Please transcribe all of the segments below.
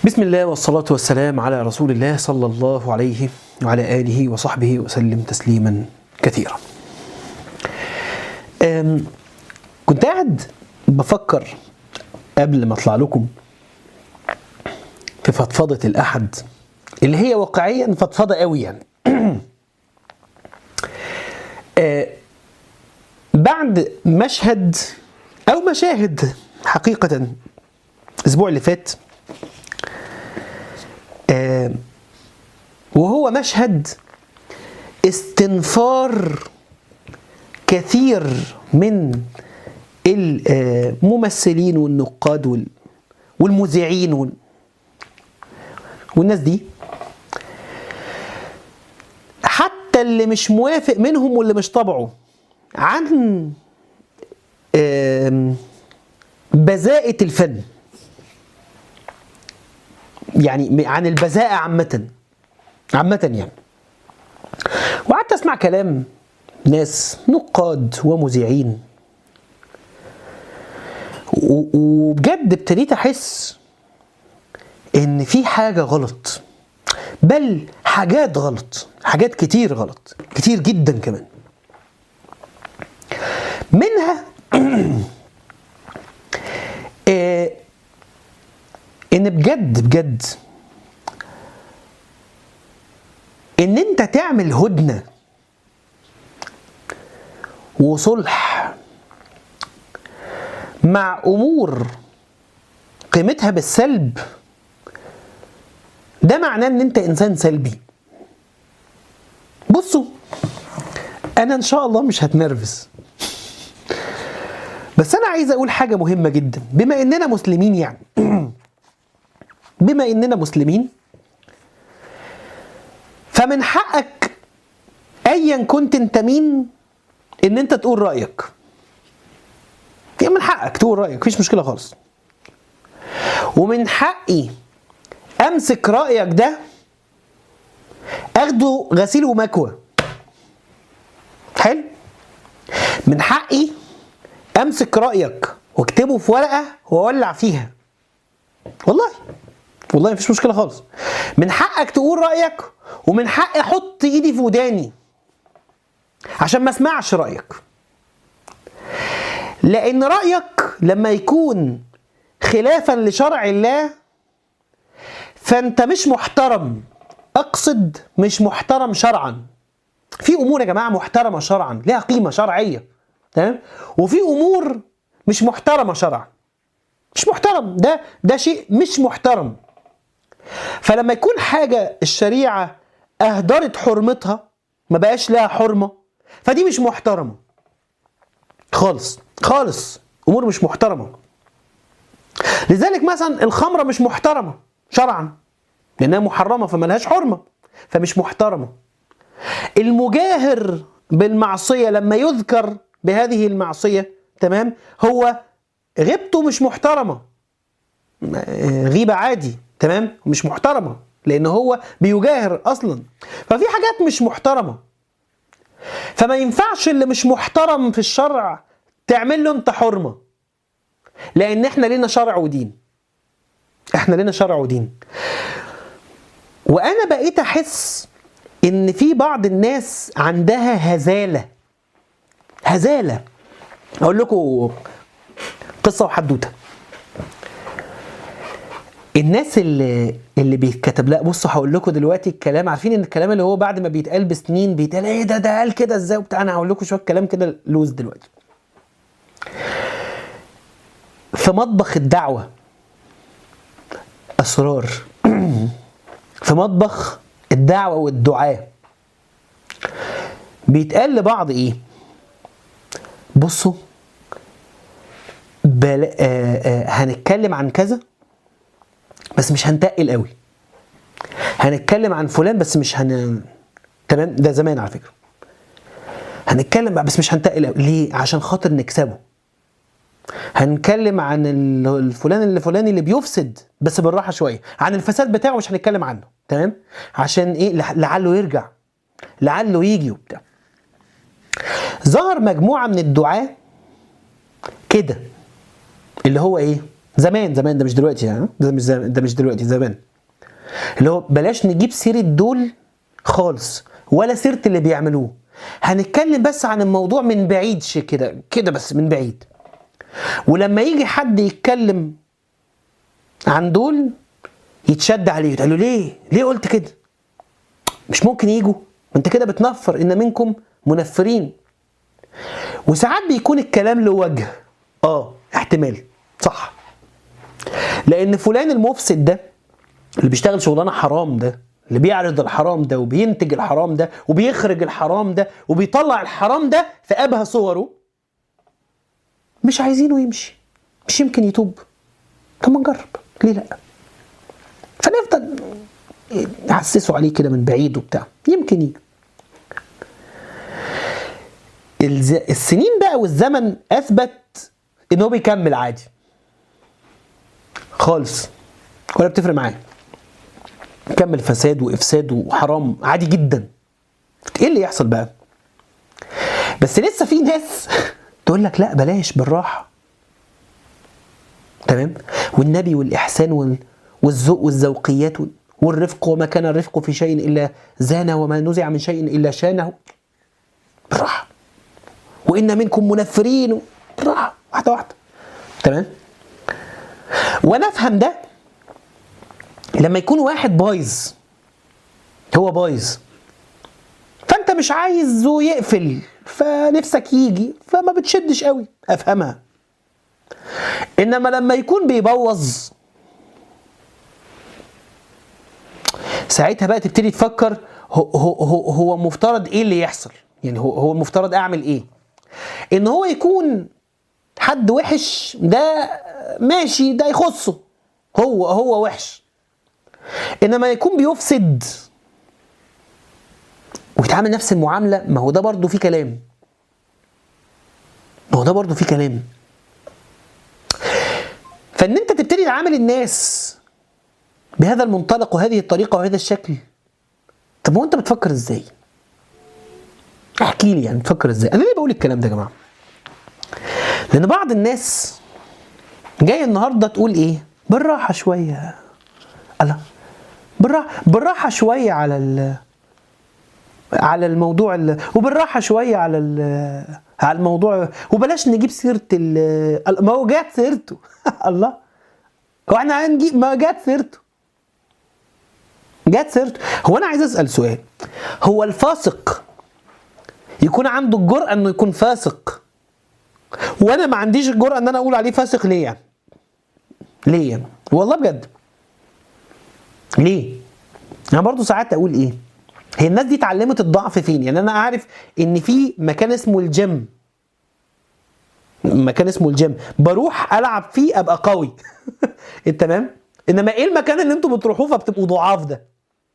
بسم الله والصلاة والسلام على رسول الله صلى الله عليه وعلى آله وصحبه وسلم تسليما كثيرا. أم، كنت قاعد بفكر قبل ما اطلع لكم في فضفضة الأحد اللي هي واقعيا فضفضة قوي يعني. آه، بعد مشهد أو مشاهد حقيقة الأسبوع اللي فات آه، وهو مشهد استنفار كثير من الممثلين والنقاد وال- والمذيعين وال- والناس دي حتى اللي مش موافق منهم واللي مش طبعه عن آم، بذاءة الفن يعني م- عن البذاءة عامة عامة يعني وقعدت اسمع كلام ناس نقاد ومذيعين و- وبجد ابتديت احس ان في حاجة غلط بل حاجات غلط حاجات كتير غلط كتير جدا كمان منها آه، ان بجد بجد ان انت تعمل هدنه وصلح مع امور قيمتها بالسلب ده معناه ان انت انسان سلبي بصوا انا ان شاء الله مش هتنرفز بس انا عايز اقول حاجه مهمه جدا بما اننا مسلمين يعني بما اننا مسلمين فمن حقك ايا كنت انت مين ان انت تقول رايك يعني من حقك تقول رايك مفيش مشكله خالص ومن حقي امسك رايك ده اخده غسيل ومكوى حلو من حقي امسك رايك واكتبه في ورقه واولع فيها والله والله مفيش مشكله خالص من حقك تقول رايك ومن حقي احط ايدي في وداني عشان ما اسمعش رايك لان رايك لما يكون خلافا لشرع الله فانت مش محترم اقصد مش محترم شرعا في امور يا جماعه محترمه شرعا لها قيمه شرعيه تمام وفي امور مش محترمه شرعا مش محترم ده ده شيء مش محترم فلما يكون حاجه الشريعه اهدرت حرمتها ما بقاش لها حرمه فدي مش محترمه خالص خالص امور مش محترمه لذلك مثلا الخمره مش محترمه شرعا لانها محرمه فملهاش حرمه فمش محترمه المجاهر بالمعصيه لما يذكر بهذه المعصيه تمام هو غيبته مش محترمه غيبه عادي تمام مش محترمه لان هو بيجاهر اصلا ففي حاجات مش محترمه فما ينفعش اللي مش محترم في الشرع تعمل له انت حرمه لان احنا لنا شرع ودين احنا لنا شرع ودين وانا بقيت احس ان في بعض الناس عندها هزاله هزاله اقول لكم قصه وحدوته الناس اللي اللي بيتكتب لا بصوا هقول لكم دلوقتي الكلام عارفين ان الكلام اللي هو بعد ما بيتقال بسنين بيتقال ايه ده ده قال كده ازاي وبتاع انا هقول لكم شويه كلام كده لوز دلوقتي في مطبخ الدعوه اسرار في مطبخ الدعوه والدعاء بيتقال لبعض ايه بصوا بل... آه آه هنتكلم عن كذا بس مش هنتقل قوي هنتكلم عن فلان بس مش هن تمام ده زمان على فكره هنتكلم بقى بس مش هنتقل قوي ليه عشان خاطر نكسبه هنتكلم عن ال- الفلان اللي فلاني اللي بيفسد بس بالراحه شويه عن الفساد بتاعه مش هنتكلم عنه تمام عشان ايه لع- لعله يرجع لعله يجي وبتاع ظهر مجموعه من الدعاه كده اللي هو ايه زمان زمان ده مش دلوقتي ها ده مش زمان ده مش دلوقتي زمان اللي هو بلاش نجيب سيره دول خالص ولا سيره اللي بيعملوه هنتكلم بس عن الموضوع من بعيد شي كده كده بس من بعيد ولما يجي حد يتكلم عن دول يتشد عليه يتقال له ليه ليه قلت كده مش ممكن يجوا ما انت كده بتنفر ان منكم منفرين وساعات بيكون الكلام له وجه اه احتمال صح لان فلان المفسد ده اللي بيشتغل شغلانه حرام ده اللي بيعرض الحرام ده وبينتج الحرام ده وبيخرج الحرام ده وبيطلع الحرام ده في ابهى صوره مش عايزينه يمشي مش يمكن يتوب طب ما نجرب ليه لا فنفضل نحسسه عليه كده من بعيد وبتاع يمكن يجي الز... السنين بقى والزمن اثبت ان هو بيكمل عادي خالص ولا بتفرق معاه كمل فساد وافساد وحرام عادي جدا ايه اللي يحصل بقى بس لسه في ناس تقول لك لا بلاش بالراحه تمام والنبي والاحسان وال... والذوق والذوقيات وال... والرفق وما كان الرفق في شيء الا زانه وما نزع من شيء الا شانه بالراحه وان منكم منفرين بالراحه واحده واحده تمام وانا افهم ده لما يكون واحد بايظ هو بايظ فانت مش عايزه يقفل فنفسك يجي فما بتشدش قوي افهمها انما لما يكون بيبوظ ساعتها بقى تبتدي تفكر هو هو هو مفترض ايه اللي يحصل يعني هو هو المفترض اعمل ايه ان هو يكون حد وحش ده ماشي ده يخصه هو هو وحش انما يكون بيفسد ويتعامل نفس المعامله ما هو ده برضه في كلام ما هو ده برضه في كلام فان انت تبتدي تعامل الناس بهذا المنطلق وهذه الطريقه وهذا الشكل طب هو انت بتفكر ازاي احكي لي يعني بتفكر ازاي انا ليه بقول الكلام ده يا جماعه لان بعض الناس جايه النهارده تقول ايه بالراحه شويه الله بالراحه بالراحه شويه على ال على الموضوع ال... وبالراحه شويه على ال... على الموضوع وبلاش نجيب سيره ال... ما هو جات سيرته الله هو احنا هنجيب ما جات سيرته جات سيرته هو انا عايز اسال سؤال هو الفاسق يكون عنده الجرأة انه يكون فاسق وانا ما عنديش الجرأة ان انا اقول عليه فاسق ليه يعني ليه يعني والله بجد ليه انا برضو ساعات اقول ايه هي الناس دي اتعلمت الضعف فين يعني انا عارف ان في مكان اسمه الجيم مكان اسمه الجيم بروح العب فيه ابقى قوي تمام انما ايه المكان اللي انتوا بتروحوه فبتبقوا ضعاف ده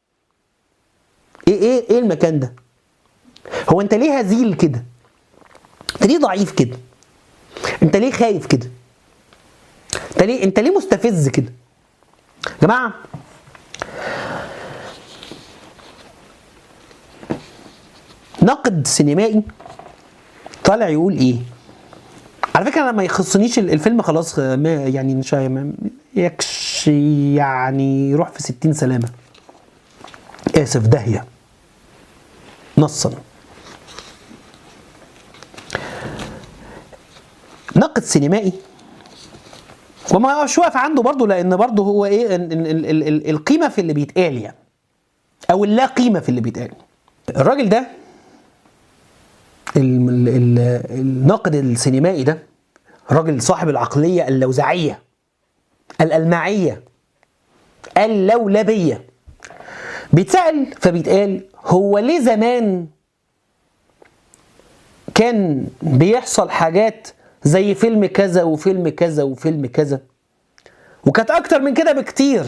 ايه ايه ايه المكان ده هو انت ليه هزيل كده انت ليه ضعيف كده انت ليه خايف كده انت ليه انت ليه مستفز كده يا جماعه ناقد سينمائي طالع يقول ايه على فكره انا ما يخصنيش الفيلم خلاص ما يعني مش يكش يعني يروح في ستين سلامه اسف داهيه نصا ناقد سينمائي وما مش واقف عنده برضه لان برضه هو ايه ال ال ال ال القيمه في اللي بيتقال يعني او اللا قيمه في اللي بيتقال الراجل ده ال ال ال الناقد السينمائي ده راجل صاحب العقليه اللوزعيه الالمعيه اللولبيه بيتسال فبيتقال هو ليه زمان كان بيحصل حاجات زي فيلم كذا وفيلم كذا وفيلم كذا وكانت اكتر من كده بكتير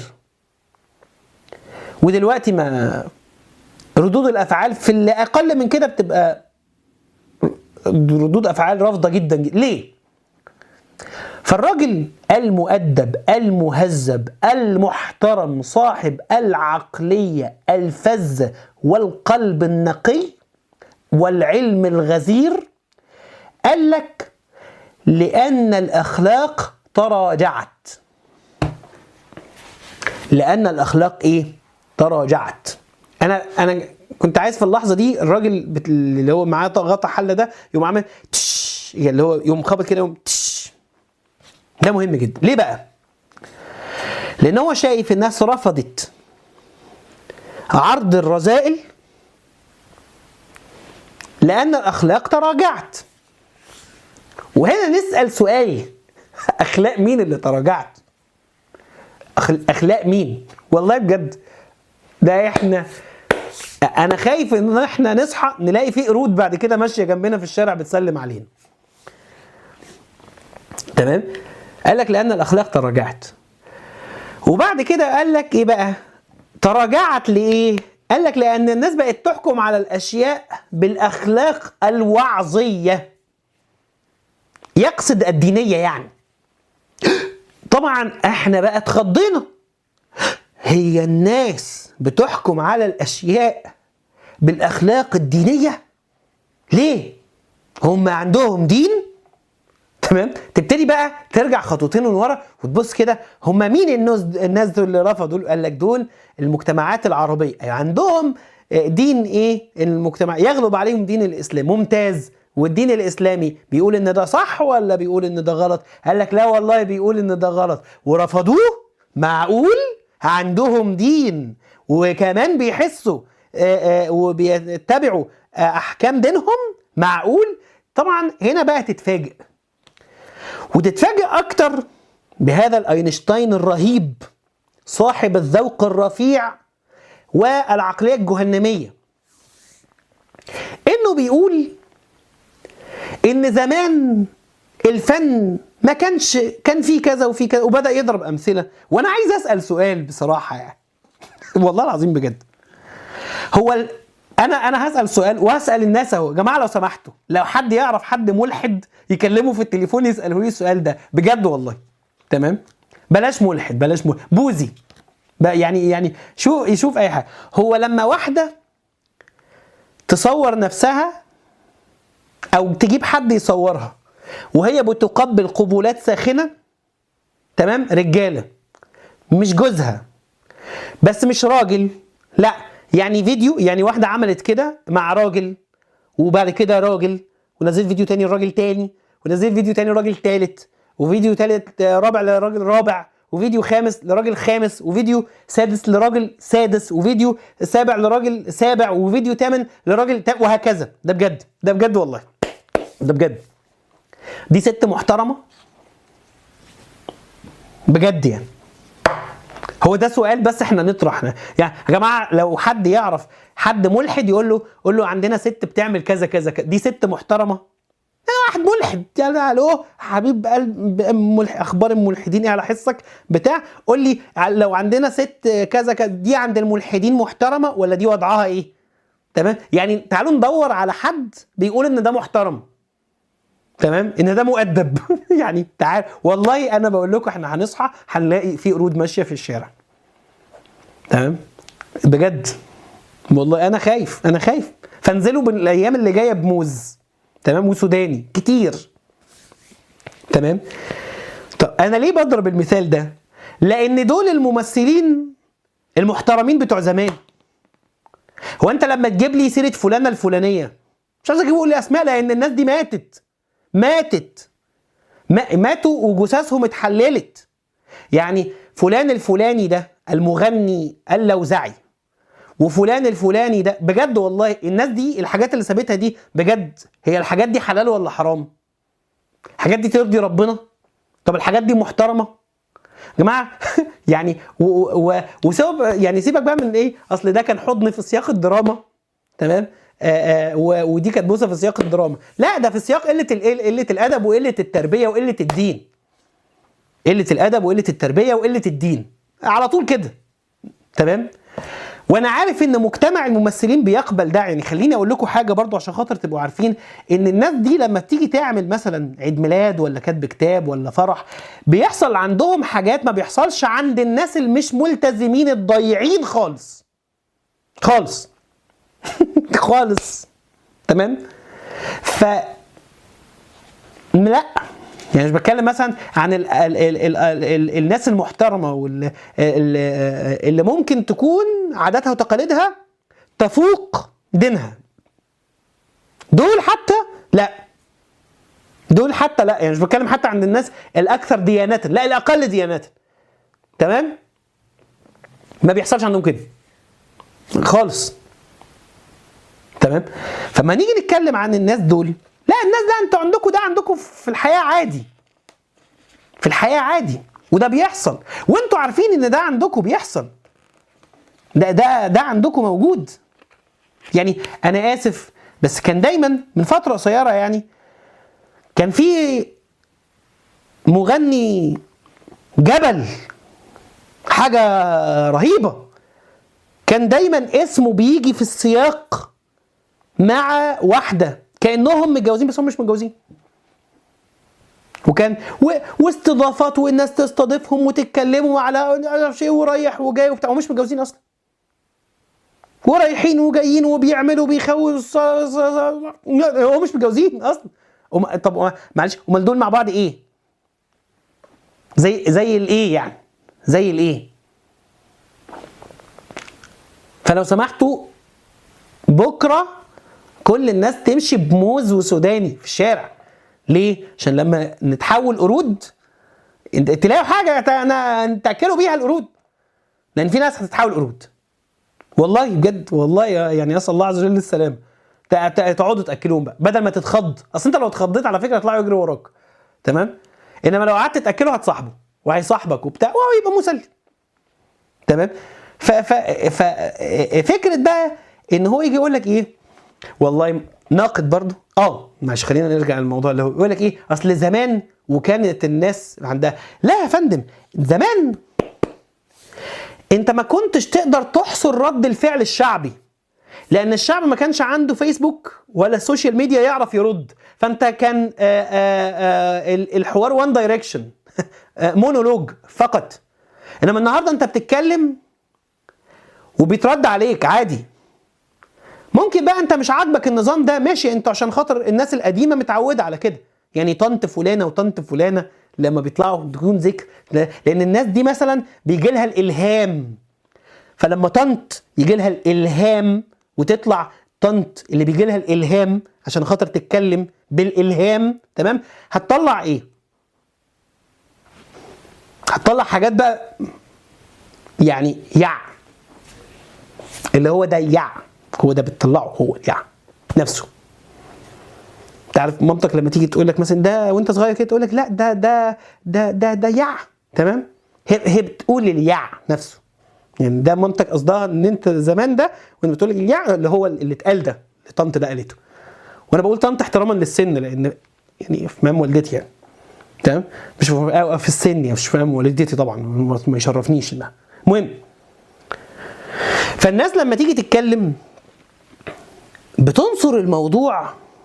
ودلوقتي ما ردود الافعال في اللي اقل من كده بتبقى ردود افعال رافضه جدا, جدا ليه فالراجل المؤدب المهذب المحترم صاحب العقليه الفذه والقلب النقي والعلم الغزير قال لك لأن الأخلاق تراجعت لان الاخلاق ايه تراجعت انا انا كنت عايز في اللحظه دي الراجل بت- اللي هو معاه غطا حله ده يقوم عامل تش يعني اللي هو يقوم خابط كده يقوم تش ده مهم جدا ليه بقى لان هو شايف الناس رفضت عرض الرذائل لان الاخلاق تراجعت وهنا نسال سؤال اخلاق مين اللي تراجعت أخل- اخلاق مين والله بجد ده احنا انا خايف ان احنا نصحى نلاقي في قرود بعد كده ماشيه جنبنا في الشارع بتسلم علينا تمام قال لك لان الاخلاق تراجعت وبعد كده قال لك ايه بقى تراجعت لايه قال لك لان الناس بقت تحكم على الاشياء بالاخلاق الوعظيه يقصد الدينيه يعني طبعا احنا بقى اتخضينا هي الناس بتحكم على الاشياء بالاخلاق الدينيه ليه هم عندهم دين تمام تبتدي بقى ترجع خطوتين لورا وتبص كده هم مين الناس الناس دول اللي رفضوا قال لك دول المجتمعات العربيه أيوة عندهم دين ايه المجتمع يغلب عليهم دين الاسلام ممتاز والدين الاسلامي بيقول ان ده صح ولا بيقول ان ده غلط قال لك لا والله بيقول ان ده غلط ورفضوه معقول عندهم دين وكمان بيحسوا آه، آه، وبيتبعوا آه، احكام دينهم معقول طبعا هنا بقى تتفاجئ وتتفاجئ اكتر بهذا الاينشتاين الرهيب صاحب الذوق الرفيع والعقليه الجهنميه انه بيقول ان زمان الفن ما كانش كان فيه كذا وفيه كذا وبدا يضرب امثله وانا عايز اسال سؤال بصراحه يعني والله العظيم بجد هو ال... انا انا هسال سؤال وهسال الناس اهو يا جماعه لو سمحتوا لو حد يعرف حد ملحد يكلمه في التليفون يساله لي السؤال ده بجد والله تمام بلاش ملحد بلاش ملحد بوذي بقى يعني يعني شو يشوف اي حاجه هو لما واحده تصور نفسها او تجيب حد يصورها وهي بتقبل قبولات ساخنه تمام رجاله مش جوزها بس مش راجل لا يعني فيديو يعني واحده عملت كده مع راجل وبعد كده راجل ونزلت فيديو تاني لراجل تاني ونزلت فيديو تاني لراجل تالت وفيديو تالت آه، رابع لراجل رابع وفيديو خامس لراجل خامس وفيديو سادس لراجل سادس وفيديو سابع لراجل سابع وفيديو تامن لراجل تا... وهكذا ده بجد ده بجد والله ده بجد دي ست محترمه بجد يعني هو ده سؤال بس احنا نطرح يعني يا جماعه لو حد يعرف حد ملحد يقول له قول له عندنا ست بتعمل كذا كذا كذا. دي ست محترمه يا واحد ملحد يعني الو حبيب قلب ملح اخبار الملحدين ايه على حسك بتاع قول لي لو عندنا ست كذا كذا دي عند الملحدين محترمه ولا دي وضعها ايه تمام يعني تعالوا ندور على حد بيقول ان ده محترم تمام ان ده مؤدب يعني تعال والله انا بقول لكم احنا هنصحى هنلاقي في قرود ماشيه في الشارع تمام بجد والله انا خايف انا خايف فانزلوا بالايام اللي جايه بموز تمام وسوداني كتير تمام طب انا ليه بضرب المثال ده لان دول الممثلين المحترمين بتوع زمان هو انت لما تجيب لي سيره فلانه الفلانيه مش عايز اجيب اقول لي اسماء لان الناس دي ماتت ماتت ما- ماتوا وجثثهم اتحللت يعني فلان الفلاني ده المغني اللوزعي وفلان الفلاني ده بجد والله الناس دي الحاجات اللي سابتها دي بجد هي الحاجات دي حلال ولا حرام الحاجات دي ترضي ربنا طب الحاجات دي محترمه يا جماعه يعني و- و- وسيبك يعني سيبك بقى من ايه اصل ده كان حضن في سياق الدراما تمام آه آه و- ودي كانت بوسه في سياق الدراما لا ده في سياق قله ال- قله الادب وقله التربيه وقله الدين قله الادب وقله التربيه وقله الدين على طول كده تمام وانا عارف ان مجتمع الممثلين بيقبل ده يعني خليني اقول لكم حاجه برضو عشان خاطر تبقوا عارفين ان الناس دي لما تيجي تعمل مثلا عيد ميلاد ولا كاتب كتاب ولا فرح بيحصل عندهم حاجات ما بيحصلش عند الناس اللي مش ملتزمين الضايعين خالص خالص خالص تمام ف لا يعني مش بتكلم مثلا عن ال ال ال ال ال ال الناس المحترمه واللي اللي ممكن تكون عاداتها وتقاليدها تفوق دينها دول حتى لا دول حتى لا يعني مش بتكلم حتى عن الناس الاكثر ديانه لا الاقل ديانه تمام ما بيحصلش عندهم كده خالص تمام فما نيجي نتكلم عن الناس دول لا الناس ده انتوا عندكم ده عندكم في الحياه عادي في الحياه عادي وده بيحصل وانتوا عارفين ان ده عندكم بيحصل ده ده ده عندكم موجود يعني انا اسف بس كان دايما من فتره قصيره يعني كان في مغني جبل حاجه رهيبه كان دايما اسمه بيجي في السياق مع واحده كانهم متجوزين بس هم مش متجوزين وكان و... واستضافات والناس تستضيفهم وتتكلموا على معرفش ايه ورايح وجاي وبتاع ومش متجوزين اصلا ورايحين وجايين وبيعملوا بيخووا هو مش متجوزين اصلا وم... طب معلش امال دول مع بعض ايه؟ زي زي الايه يعني؟ زي الايه؟ فلو سمحتوا بكره كل الناس تمشي بموز وسوداني في الشارع ليه؟ عشان لما نتحول قرود تلاقوا حاجه انا تاكلوا بيها القرود لان في ناس هتتحول قرود والله بجد والله يعني اسال الله عز وجل السلام تقعدوا تاكلوهم بقى بدل ما تتخض اصل انت لو اتخضيت على فكره يطلعوا يجروا وراك تمام انما لو قعدت تاكله هتصاحبه وهيصاحبك وبتاع وهو يبقى مسلي تمام ف ف ف فكره بقى ان هو يجي يقول لك ايه والله ناقد برضه اه ماشي خلينا نرجع للموضوع اللي هو يقول لك ايه اصل زمان وكانت الناس عندها لا يا فندم زمان انت ما كنتش تقدر تحصر رد الفعل الشعبي لان الشعب ما كانش عنده فيسبوك ولا السوشيال ميديا يعرف يرد فانت كان آآ آآ الحوار وان دايركشن مونولوج فقط انما النهارده انت بتتكلم وبيترد عليك عادي ممكن بقى انت مش عاجبك النظام ده ماشي انت عشان خاطر الناس القديمه متعوده على كده يعني طنط فلانه وطنط فلانه لما بيطلعوا بدون ذكر لان الناس دي مثلا بيجي لها الالهام فلما طنط يجي لها الالهام وتطلع طنط اللي بيجي لها الالهام عشان خاطر تتكلم بالالهام تمام هتطلع ايه هتطلع حاجات بقى يعني يع اللي هو ده يع هو ده بتطلعه هو يع نفسه تعرف مامتك لما تيجي تقول لك مثلا ده وانت صغير كده تقول لك لا ده ده ده ده ده يع تمام هي هي بتقول اليع نفسه يعني ده مامتك قصدها ان انت زمان ده وانت بتقول اليع اللي هو اللي اتقال ده اللي طنط ده قالته وانا بقول طنط احتراما للسن لان يعني في مام والدتي يعني تمام مش في السن يعني مش فاهم والدتي طبعا ما يشرفنيش انها المهم فالناس لما تيجي تتكلم بتنصر الموضوع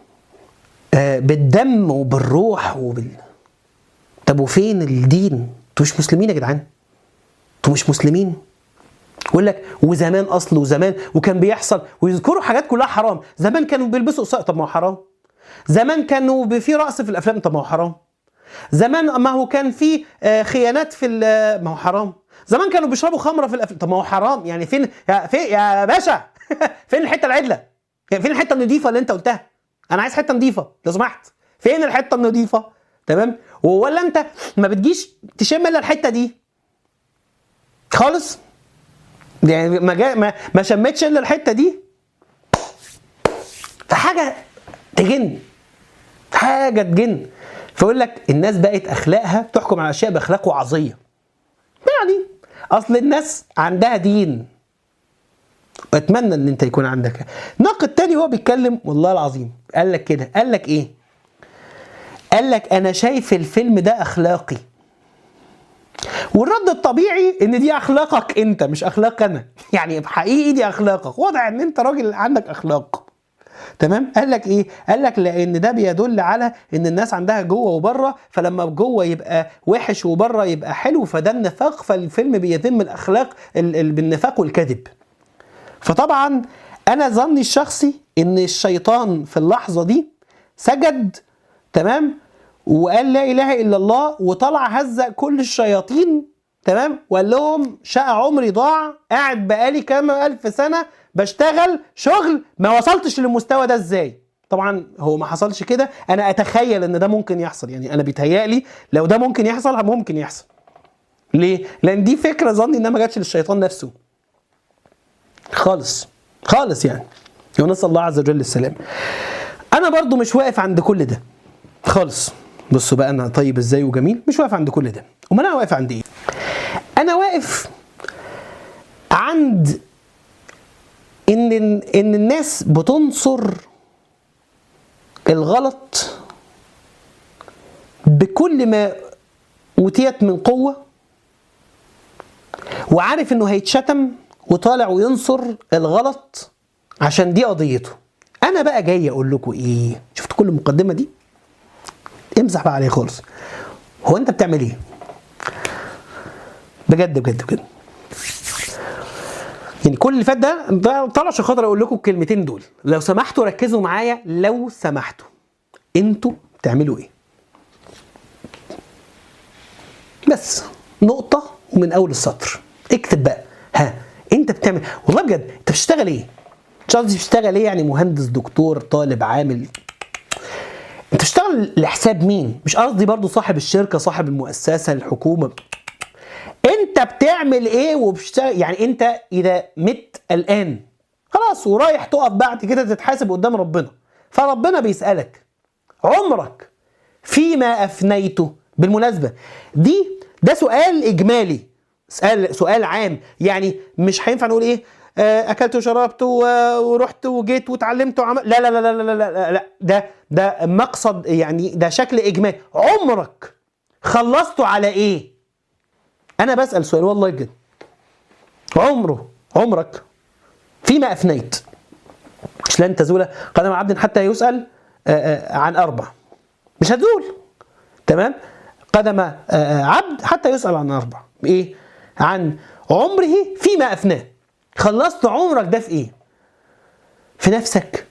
بالدم وبالروح وبال طب وفين الدين؟ انتوا مش مسلمين يا جدعان؟ انتوا مش مسلمين؟ يقول لك وزمان اصل وزمان وكان بيحصل ويذكروا حاجات كلها حرام، زمان كانوا بيلبسوا قصير طب ما هو حرام. زمان كانوا في رقص في الافلام طب ما هو حرام. زمان ما هو كان في خيانات في ما هو حرام. زمان كانوا بيشربوا خمره في الافلام طب ما هو حرام يعني فين يا فين يا باشا فين الحته العدله؟ يعني فين الحته النظيفه اللي انت قلتها؟ انا عايز حته نظيفه لو سمحت فين الحته النظيفه تمام ولا انت ما بتجيش تشم الا الحته دي خالص يعني ما جا ما, ما شمتش الا الحته دي فحاجه تجن حاجه تجن فيقول لك الناس بقت اخلاقها تحكم على اشياء باخلاق وعظيه يعني اصل الناس عندها دين اتمنى ان انت يكون عندك ناقد تاني هو بيتكلم والله العظيم قال لك كده قال لك ايه قال لك انا شايف الفيلم ده اخلاقي والرد الطبيعي ان دي اخلاقك انت مش اخلاق انا يعني حقيقي دي اخلاقك واضح ان انت راجل عندك اخلاق تمام قال لك ايه قال لك لان ده بيدل على ان الناس عندها جوه وبره فلما جوه يبقى وحش وبره يبقى حلو فده النفاق فالفيلم بيتم الاخلاق بالنفاق والكذب فطبعا انا ظني الشخصي ان الشيطان في اللحظه دي سجد تمام وقال لا اله الا الله وطلع هزق كل الشياطين تمام وقال لهم شقى عمري ضاع قاعد بقالي كام الف سنه بشتغل شغل ما وصلتش للمستوى ده ازاي طبعا هو ما حصلش كده انا اتخيل ان ده ممكن يحصل يعني انا بيتهيألي لو ده ممكن يحصل ممكن يحصل ليه لان دي فكره ظني انها ما جاتش للشيطان نفسه خالص خالص يعني ونسال الله عز وجل السلام انا برضو مش واقف عند كل ده خالص بصوا بقى انا طيب ازاي وجميل مش واقف عند كل ده امال انا واقف عند ايه انا واقف عند ان ان الناس بتنصر الغلط بكل ما اوتيت من قوه وعارف انه هيتشتم وطالع وينصر الغلط عشان دي قضيته انا بقى جاي اقول لكم ايه شفت كل المقدمه دي امسح بقى عليه خالص هو انت بتعمل ايه بجد بجد بجد يعني كل اللي فات ده ده طلع عشان خاطر اقول لكم الكلمتين دول لو سمحتوا ركزوا معايا لو سمحتوا انتوا بتعملوا ايه بس نقطة ومن أول السطر اكتب بقى ها أنت بتعمل والله بجد أنت بتشتغل إيه؟ مش قصدي بتشتغل إيه يعني مهندس دكتور طالب عامل أنت بتشتغل لحساب مين؟ مش قصدي برضو صاحب الشركة صاحب المؤسسة الحكومة أنت بتعمل إيه وبتشتغل يعني أنت إذا مت الآن خلاص ورايح تقف بعد كده تتحاسب قدام ربنا فربنا بيسألك عمرك فيما أفنيته بالمناسبة دي ده سؤال إجمالي سؤال سؤال عام يعني مش هينفع نقول إيه آه، أكلت وشربت و- ورحت وجيت واتعلمت وعمل لا لا لا لا لا لا لا, لا. ده ده مقصد يعني ده شكل إجمالي عمرك خلصته على إيه؟ أنا بسأل سؤال والله بجد عمره عمرك فيما أفنيت مش لن تزول قدم عبد حتى يسأل آه، آه، عن أربع مش هتزول تمام قدم آه، آه، عبد حتى يسأل عن أربع إيه عن عمره فيما أفناه خلصت عمرك ده في إيه في نفسك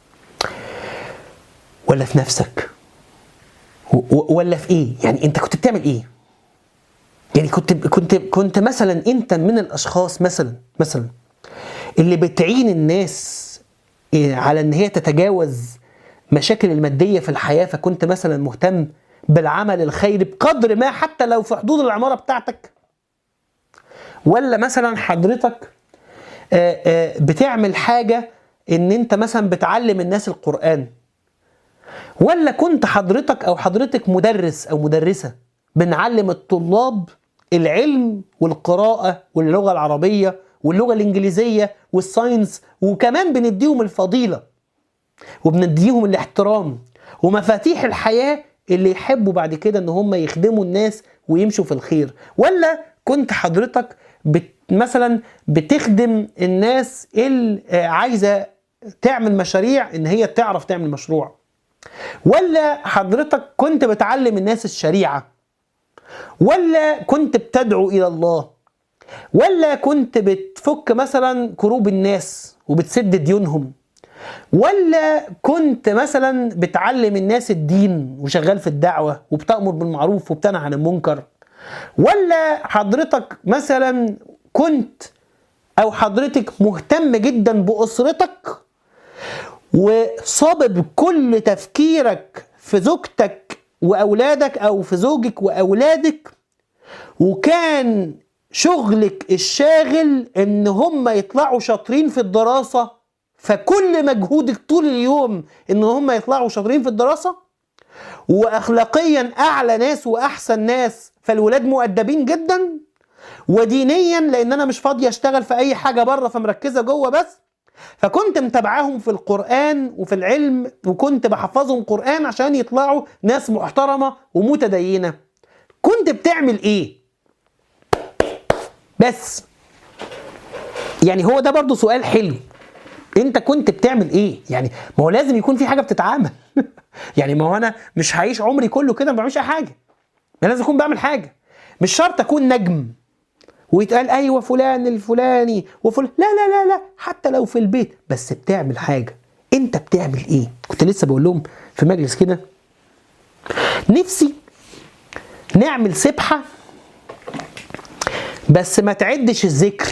ولا في نفسك و- و- ولا في إيه يعني أنت كنت بتعمل إيه يعني كنت كنت كنت مثلا انت من الاشخاص مثلا مثلا اللي بتعين الناس إيه، على ان هي تتجاوز مشاكل الماديه في الحياه فكنت مثلا مهتم بالعمل الخيري بقدر ما حتى لو في حدود العماره بتاعتك ولا مثلا حضرتك آه، آه، بتعمل حاجه ان انت مثلا بتعلم الناس القران ولا كنت حضرتك او حضرتك مدرس او مدرسه بنعلم الطلاب العلم والقراءه واللغه العربيه واللغه الانجليزيه والساينس وكمان بنديهم الفضيله وبنديهم الاحترام ومفاتيح الحياه اللي يحبوا بعد كده ان هم يخدموا الناس ويمشوا في الخير ولا كنت حضرتك بت مثلا بتخدم الناس اللي آه، عايزه تعمل مشاريع ان هي تعرف تعمل مشروع ولا حضرتك كنت بتعلم الناس الشريعه ولا كنت بتدعو الى الله ولا كنت بتفك مثلا كروب الناس وبتسد ديونهم ولا كنت مثلا بتعلم الناس الدين وشغال في الدعوة وبتأمر بالمعروف وبتنهى عن المنكر ولا حضرتك مثلا كنت أو حضرتك مهتم جدا بأسرتك وصابب كل تفكيرك في زوجتك وأولادك أو في زوجك وأولادك وكان شغلك الشاغل ان هم يطلعوا شاطرين في الدراسة فكل مجهودك طول اليوم ان هم يطلعوا شاطرين في الدراسة واخلاقيا اعلى ناس واحسن ناس فالولاد مؤدبين جدا ودينيا لان انا مش فاضي اشتغل في اي حاجة بره فمركزة جوه بس فكنت متابعاهم في القرآن وفي العلم وكنت بحفظهم قرآن عشان يطلعوا ناس محترمة ومتدينة كنت بتعمل ايه بس يعني هو ده برضو سؤال حلو انت كنت بتعمل ايه يعني ما هو لازم يكون في حاجه بتتعمل يعني ما هو انا مش هعيش عمري كله كده ما بعملش أي حاجه ما لازم اكون بعمل حاجه مش شرط اكون نجم ويتقال ايوه فلان الفلاني وفلان لا لا لا لا حتى لو في البيت بس بتعمل حاجه انت بتعمل ايه كنت لسه بقول لهم في مجلس كده نفسي نعمل سبحه بس ما تعدش الذكر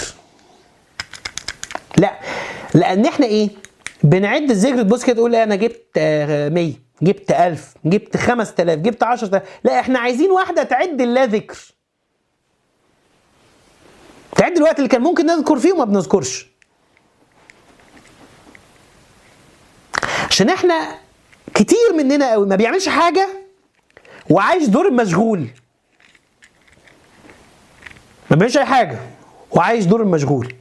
لا لان احنا ايه بنعد الذكر تبص كده تقول انا جبت آه، 100 جبت 1000 جبت 5000 جبت 10000 لا احنا عايزين واحده تعد الله ذكر تعد الوقت اللي كان ممكن نذكر فيه وما بنذكرش عشان احنا كتير مننا قوي ما بيعملش حاجه وعايش دور المشغول ما بيعملش اي حاجه وعايش دور المشغول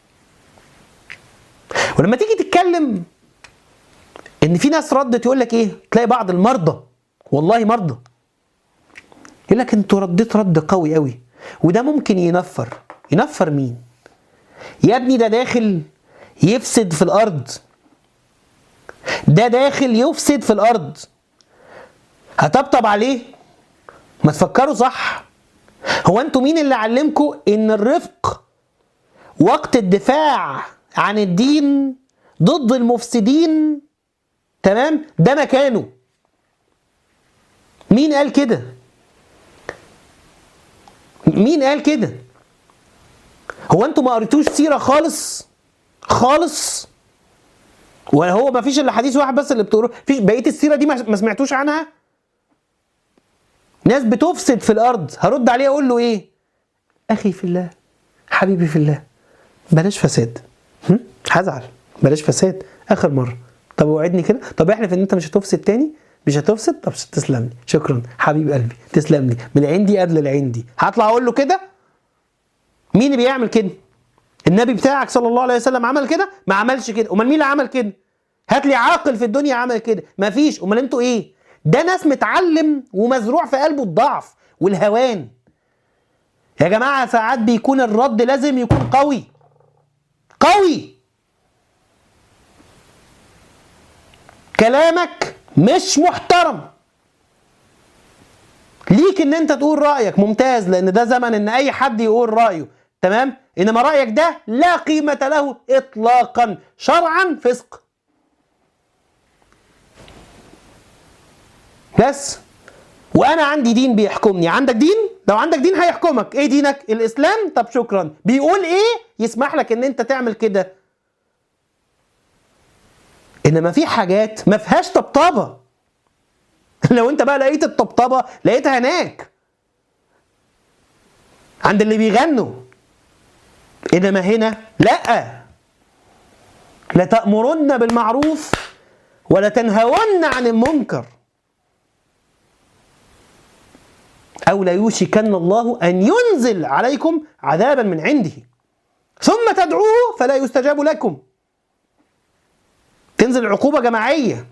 ولما تيجي تتكلم ان في ناس ردت يقول لك ايه تلاقي بعض المرضى والله مرضى يقول لك انتوا رديت رد قوي قوي وده ممكن ينفر ينفر مين يا ابني ده داخل يفسد في الارض ده داخل يفسد في الارض هطبطب عليه ما تفكروا صح هو انتوا مين اللي علمكم ان الرفق وقت الدفاع عن الدين ضد المفسدين تمام ده مكانه مين قال كده مين قال كده هو انتوا ما قريتوش سيره خالص خالص ولا هو ما فيش الا حديث واحد بس اللي بتقروه فيش بقيه السيره دي ما ما سمعتوش عنها ناس بتفسد في الارض هرد عليه اقول له ايه اخي في الله حبيبي في الله بلاش فساد هم؟ هزعل بلاش فساد اخر مره طب وعدني كده طب احلف ان انت مش هتفسد تاني مش هتفسد طب تسلم لي شكرا حبيب قلبي تسلم لي من عندي قبل العندي هطلع اقول له كده مين اللي بيعمل كده النبي بتاعك صلى الله عليه وسلم عمل كده ما عملش كده امال مين اللي عمل كده هات لي عاقل في الدنيا عمل كده ما فيش امال انتوا ايه ده ناس متعلم ومزروع في قلبه الضعف والهوان يا جماعه ساعات بيكون الرد لازم يكون قوي قوي كلامك مش محترم ليك ان انت تقول رايك ممتاز لان ده زمن ان اي حد يقول رايه تمام انما رايك ده لا قيمه له اطلاقا شرعا فسق بس وانا عندي دين بيحكمني عندك دين لو عندك دين هيحكمك ايه دينك الاسلام طب شكرا بيقول ايه يسمح لك ان انت تعمل كده انما في حاجات ما فيهاش طبطبه لو انت بقى لقيت الطبطبه لقيتها هناك عند اللي بيغنوا انما هنا لا لا تأمرن بالمعروف ولا تنهون عن المنكر أو لا يوشكن الله أن ينزل عليكم عذابا من عنده ثم تدعوه فلا يستجاب لكم تنزل عقوبة جماعية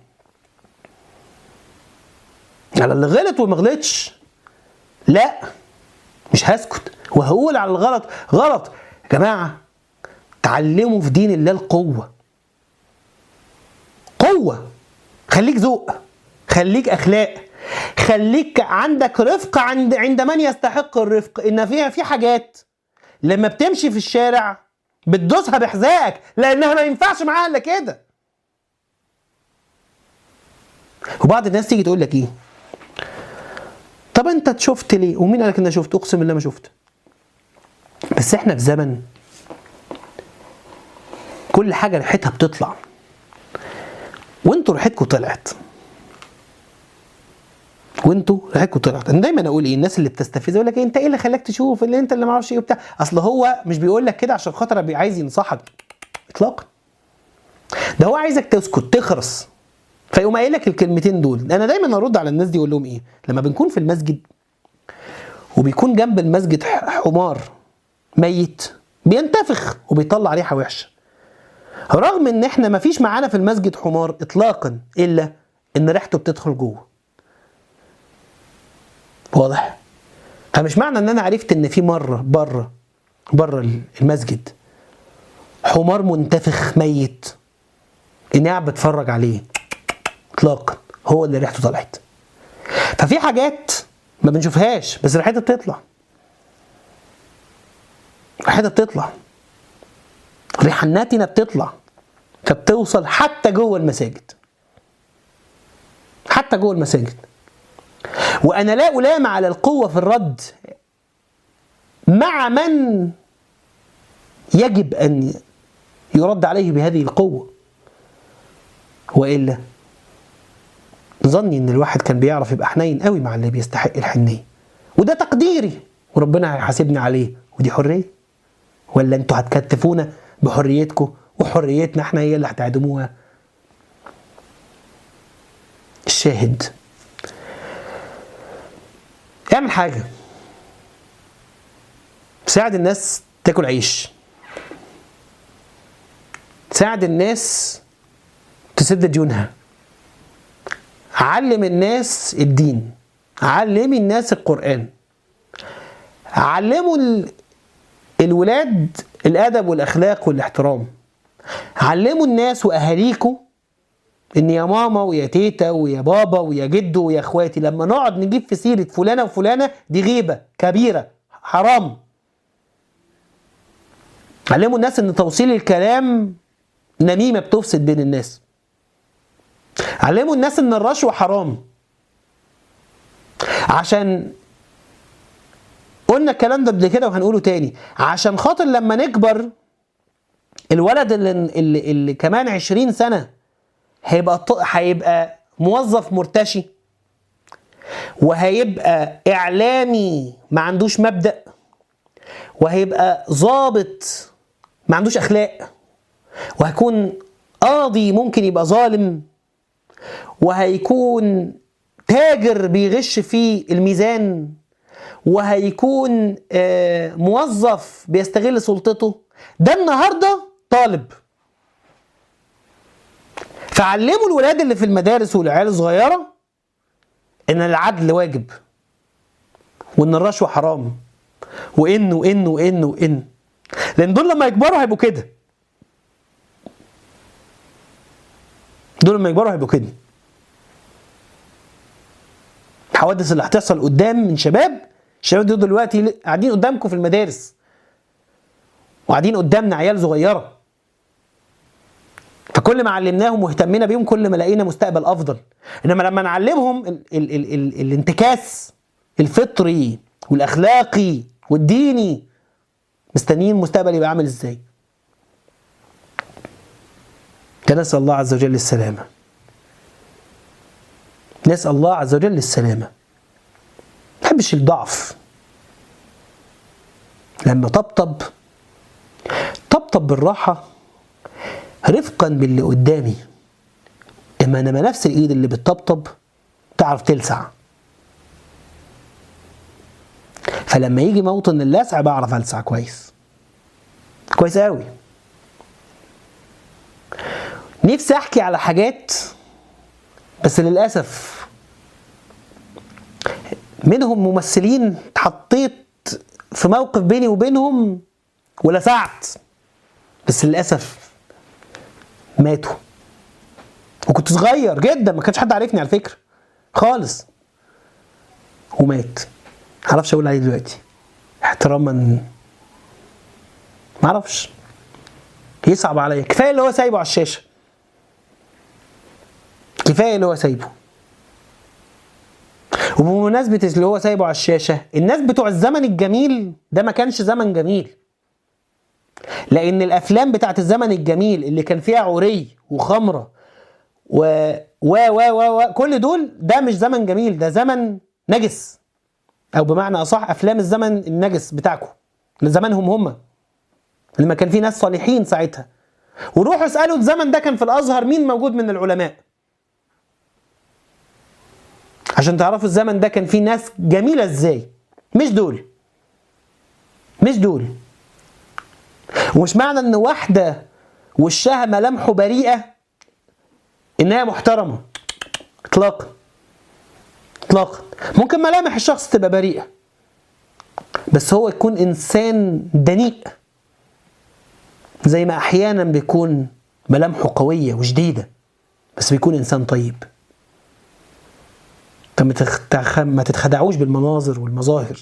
على اللي غلط وما غلطش لا مش هسكت وهقول على الغلط غلط يا جماعة تعلموا في دين الله القوة قوة خليك ذوق خليك أخلاق خليك عندك رفق عند عند من يستحق الرفق ان فيها في حاجات لما بتمشي في الشارع بتدوسها بحذائك لانها ما ينفعش معاها الا كده وبعض الناس تيجي تقول لك ايه طب انت شفت ليه ومين قال لك ان انا شفت اقسم بالله ما شفت بس احنا في زمن كل حاجه ريحتها بتطلع وانتوا ريحتكم طلعت وانتوا ريحتكم طلعت انا دايما اقول ايه الناس اللي بتستفز يقول لك إيه انت ايه اللي خلاك تشوف اللي انت اللي ما اعرفش ايه وبتاع اصل هو مش بيقول لك كده عشان خاطر بي- عايز ينصحك اطلاقا ده هو عايزك تسكت تخرس فيقوم قايل لك الكلمتين دول انا دايما ارد على الناس دي اقول لهم ايه لما بنكون في المسجد وبيكون جنب المسجد ح- حمار ميت بينتفخ وبيطلع ريحه وحشه رغم ان احنا ما فيش معانا في المسجد حمار اطلاقا الا ان ريحته بتدخل جوه واضح فمش معنى ان انا عرفت ان في مره بره بره المسجد حمار منتفخ ميت اني قاعد بتفرج عليه اطلاقا هو اللي ريحته طلعت ففي حاجات ما بنشوفهاش بس ريحتها بتطلع ريحتها بتطلع ريحة الناتنة بتطلع فبتوصل حتى جوه المساجد حتى جوه المساجد وأنا لا ألام على القوة في الرد مع من يجب أن يرد عليه بهذه القوة وإلا ظني إن الواحد كان بيعرف يبقى حنين قوي مع اللي بيستحق الحنية وده تقديري وربنا هيحاسبني عليه ودي حرية ولا انتوا هتكتفونا بحريتكم وحريتنا احنا هي اللي هتعدموها الشاهد اعمل حاجة ساعد الناس تاكل عيش ساعد الناس تسد ديونها علم الناس الدين علمي الناس القرآن علموا ال- الولاد الأدب والأخلاق والاحترام علموا الناس وأهاليكوا إن يا ماما ويا تيتا ويا بابا ويا جدو ويا إخواتي لما نقعد نجيب في سيرة فلانة وفلانة دي غيبة كبيرة حرام علموا الناس إن توصيل الكلام نميمة بتفسد بين الناس علموا الناس إن الرشوة حرام عشان قلنا الكلام ده قبل كده وهنقوله تاني عشان خاطر لما نكبر الولد اللي, اللي, اللي كمان 20 سنة هيبقى ط- هيبقى موظف مرتشي وهيبقى إعلامي ما عندوش مبدأ وهيبقى ضابط ما عندوش أخلاق وهيكون قاضي ممكن يبقى ظالم وهيكون تاجر بيغش في الميزان وهيكون آه، موظف بيستغل سلطته ده النهارده طالب فعلموا الولاد اللي في المدارس والعيال الصغيره ان العدل واجب وان الرشوه حرام وان وان وان وان لان دول لما يكبروا هيبقوا كده دول لما يكبروا هيبقوا كده الحوادث اللي هتحصل قدام من شباب الشباب دول دلوقتي قاعدين قدامكم في المدارس وقاعدين قدامنا عيال صغيره فكل ما علمناهم واهتمينا بيهم كل ما لقينا مستقبل افضل انما لما نعلمهم ال ال ال ال الانتكاس الفطري والاخلاقي والديني مستنيين المستقبل يبقى عامل ازاي فنسال الله عز وجل السلامه نسال الله عز وجل السلامه ما بحبش الضعف لما طبطب طبطب بالراحه رفقا باللي قدامي اما انما نفس الايد اللي بتطبطب تعرف تلسع فلما يجي موطن اللسع بعرف السع كويس كويس قوي نفسي احكي على حاجات بس للاسف منهم ممثلين اتحطيت في موقف بيني وبينهم ولسعت بس للاسف ماتوا وكنت صغير جدا ما كانش حد عارفني على فكره خالص ومات معرفش اقول عليه دلوقتي احتراما معرفش يصعب عليا كفايه اللي هو سايبه على الشاشه كفايه اللي هو سايبه وبمناسبة اللي هو سايبه على الشاشة الناس بتوع الزمن الجميل ده ما كانش زمن جميل لأن الأفلام بتاعت الزمن الجميل اللي كان فيها عري وخمرة و و و و, و كل دول ده مش زمن جميل ده زمن نجس أو بمعنى أصح أفلام الزمن النجس بتاعكم زمانهم هم لما كان في ناس صالحين ساعتها وروحوا اسألوا الزمن ده كان في الأزهر مين موجود من العلماء عشان تعرفوا الزمن ده كان فيه ناس جميلة ازاي مش دول مش دول ومش معنى ان واحدة وشها ملامحه بريئة انها محترمة اطلاقا اطلاقا ممكن ملامح الشخص تبقى بريئة بس هو يكون انسان دنيء زي ما احيانا بيكون ملامحه قوية وشديدة بس بيكون انسان طيب فما تخ... ما تتخدعوش بالمناظر والمظاهر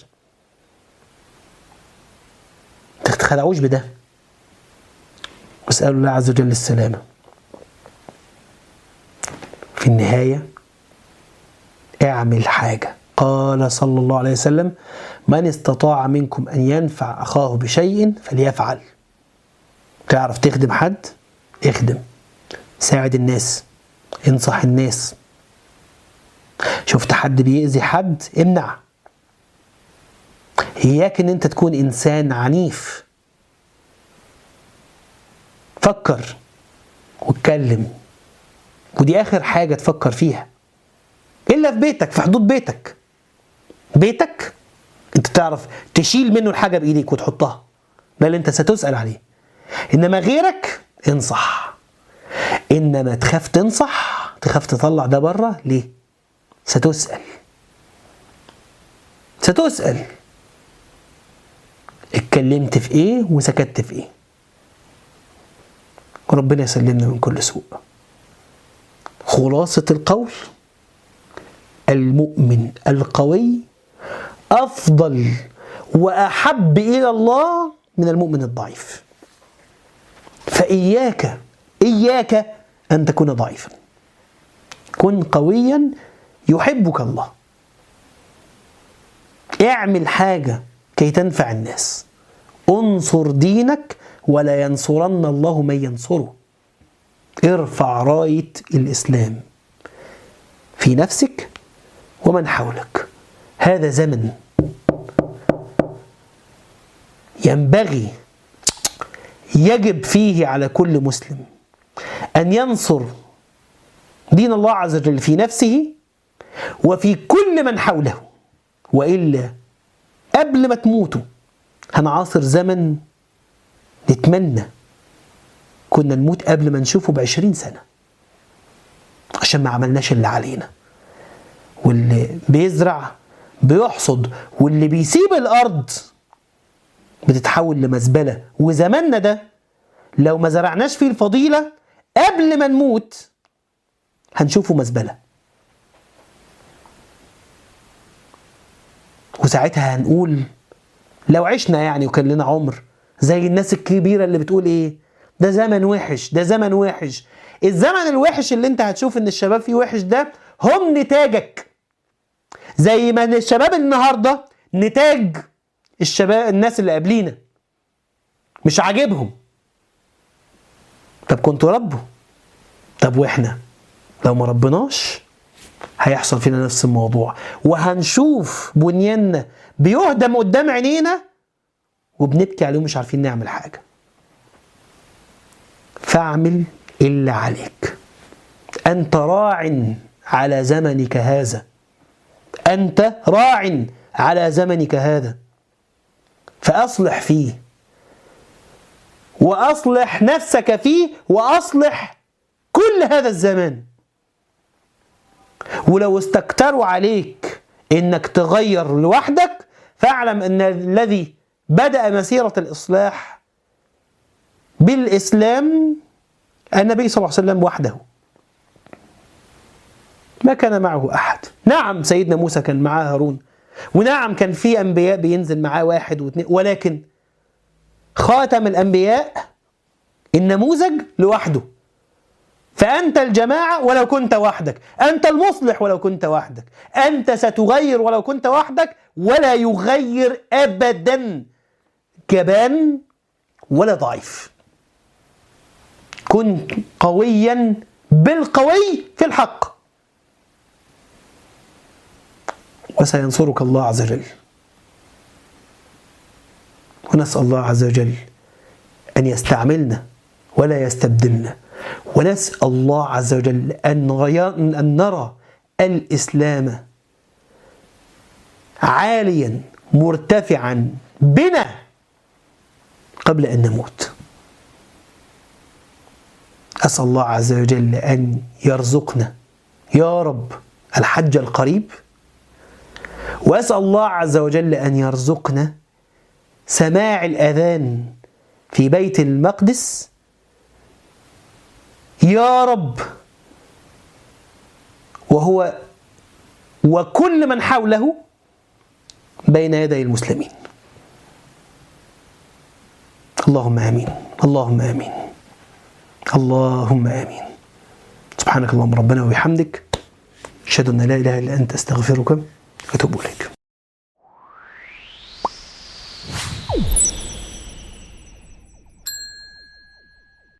ما تتخدعوش بده واسألوا الله عز وجل السلامة في النهاية اعمل حاجة قال صلى الله عليه وسلم من استطاع منكم أن ينفع أخاه بشيء فليفعل تعرف تخدم حد اخدم ساعد الناس انصح الناس شفت حد بيأذي حد امنع إياك إن أنت تكون إنسان عنيف فكر واتكلم ودي آخر حاجة تفكر فيها إلا في بيتك في حدود بيتك بيتك أنت تعرف تشيل منه الحاجة بإيديك وتحطها ده اللي أنت ستسأل عليه إنما غيرك انصح إنما تخاف تنصح تخاف تطلع ده بره ليه؟ ستسأل ستسأل اتكلمت في ايه وسكت في ايه ربنا يسلمنا من كل سوء خلاصة القول المؤمن القوي أفضل وأحب إلى الله من المؤمن الضعيف فإياك إياك أن تكون ضعيفا كن قويا يحبك الله اعمل حاجة كي تنفع الناس انصر دينك ولا ينصرن الله من ينصره ارفع راية الإسلام في نفسك ومن حولك هذا زمن ينبغي يجب فيه على كل مسلم أن ينصر دين الله عز وجل في نفسه وفي كل من حوله وإلا قبل ما تموتوا هنعاصر زمن نتمنى كنا نموت قبل ما نشوفه بعشرين سنة عشان ما عملناش اللي علينا واللي بيزرع بيحصد واللي بيسيب الأرض بتتحول لمزبلة وزماننا ده لو ما زرعناش فيه الفضيلة قبل ما نموت هنشوفه مزبلة وساعتها هنقول لو عشنا يعني وكان لنا عمر زي الناس الكبيرة اللي بتقول ايه ده زمن وحش ده زمن وحش الزمن الوحش اللي انت هتشوف ان الشباب فيه وحش ده هم نتاجك زي ما الشباب النهارده نتاج الشباب الناس اللي قبلينا مش عاجبهم طب كنتوا ربوا طب واحنا لو ما ربناش هيحصل فينا نفس الموضوع وهنشوف بنياننا بيهدم قدام عينينا وبنبكي عليه ومش عارفين نعمل حاجه فاعمل اللي عليك انت راع على زمنك هذا انت راع على زمنك هذا فاصلح فيه واصلح نفسك فيه واصلح كل هذا الزمان ولو استكتروا عليك انك تغير لوحدك فاعلم ان الذي بدا مسيره الاصلاح بالاسلام النبي صلى الله عليه وسلم وحده ما كان معه احد نعم سيدنا موسى كان معاه هارون ونعم كان في انبياء بينزل معاه واحد واثنين ولكن خاتم الانبياء النموذج لوحده فأنت الجماعة ولو كنت وحدك أنت المصلح ولو كنت وحدك أنت ستغير ولو كنت وحدك ولا يغير أبدا جبان ولا ضعيف كن قويا بالقوي في الحق وسينصرك الله عز وجل ونسأل الله عز وجل أن يستعملنا ولا يستبدلنا ونسأل الله عز وجل أن, أن نرى الإسلام عاليا مرتفعا بنا قبل أن نموت أسأل الله عز وجل أن يرزقنا يا رب الحج القريب وأسأل الله عز وجل أن يرزقنا سماع الأذان في بيت المقدس يا رب وهو وكل من حوله بين يدي المسلمين اللهم امين اللهم امين اللهم امين سبحانك اللهم ربنا وبحمدك اشهد ان لا اله الا انت استغفرك اتوب اليك